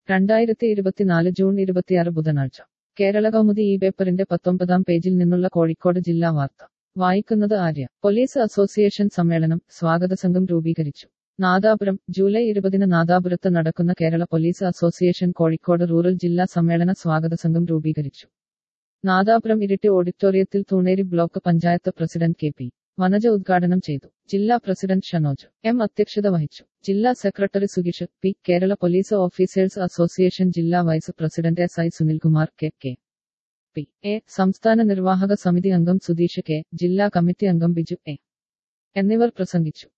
രണ്ടായിരത്തി ഇരുപത്തിനാല് ജൂൺ ഇരുപത്തിയാറ് ബുധനാഴ്ച കേരള കൗമുദി ഈ പേപ്പറിന്റെ പത്തൊമ്പതാം പേജിൽ നിന്നുള്ള കോഴിക്കോട് ജില്ലാ വാർത്ത വായിക്കുന്നത് ആര്യ പോലീസ് അസോസിയേഷൻ സമ്മേളനം സ്വാഗത സംഘം രൂപീകരിച്ചു നാദാപുരം ജൂലൈ ഇരുപതിന് നാദാപുരത്ത് നടക്കുന്ന Kerala police association Kozhikode rural ജില്ലാ സമ്മേളന സ്വാഗത സംഘം രൂപീകരിച്ചു നാദാപുരം ഇരിട്ടി ഓഡിറ്റോറിയത്തിൽ Thuneri block panchayat president K P Vanaja ഉദ്ഘാടനം ചെയ്തു ജില്ലാ പ്രസിഡന്റ് ഷനോജ് എം അധ്യക്ഷത വഹിച്ചു ജില്ലാ സെക്രട്ടറി സുഗീഷ് P Kerala police officers association ജില്ലാ vice president S I Sunilkumar K K P A സംസ്ഥാന നിർവാഹക സമിതി അംഗം സുധീഷ് കെ ജില്ലാ കമ്മിറ്റി അംഗം ബിജു എ എന്നിവർ പ്രസംഗിച്ചു